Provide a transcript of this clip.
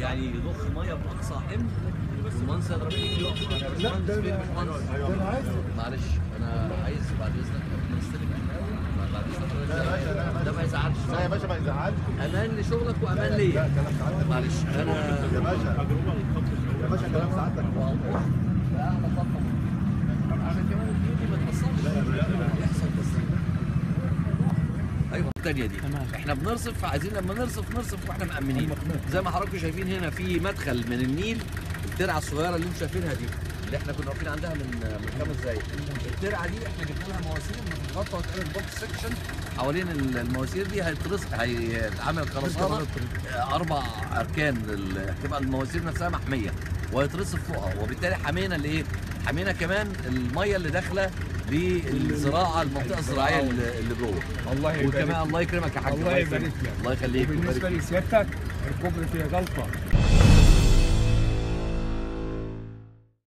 يعني يضخ ميه باقصى حمل والمهندس هيضربني يقف انا يا باشمهندس فين يا باشمهندس معلش انا عايز بعد اذنك نستلم بعد اذنك ده ما يزعلش لا يا باشا ما يزعلش امان لشغلك وامان ليا معلش انا يا باشا يا باشا كلام سعادتك وهنروح لاعلى خطه عشان كمان الجيوب ما تاثرش يحصل بس ايوه الثانيه دي احنا بنرصف عايزين لما نرصف نرصف واحنا مأمنين زي ما حضراتكم شايفين هنا في مدخل من النيل الترعه الصغيره اللي انتم شايفينها دي اللي احنا كنا واقفين عندها من من خمس دقايق الترعه دي احنا جبنا لها مواسير بتتغطى وتعمل بوكس سكشن حوالين ال- المواسير دي هيترص هيتعمل خرسانه آه، اربع اركان لل- هتبقى المواسير نفسها محميه وهيترصف فوقها وبالتالي حمينا الايه؟ حمينا كمان الميه اللي داخله للزراعه المنطقه الزراعيه اللي اللي جوه الله يبارك وكمان الله يكرمك يا حاج الله يبارك لك. الله يخليك وبالنسبه ويبارك فيك. لسيادتك الكوبري فيه غلطه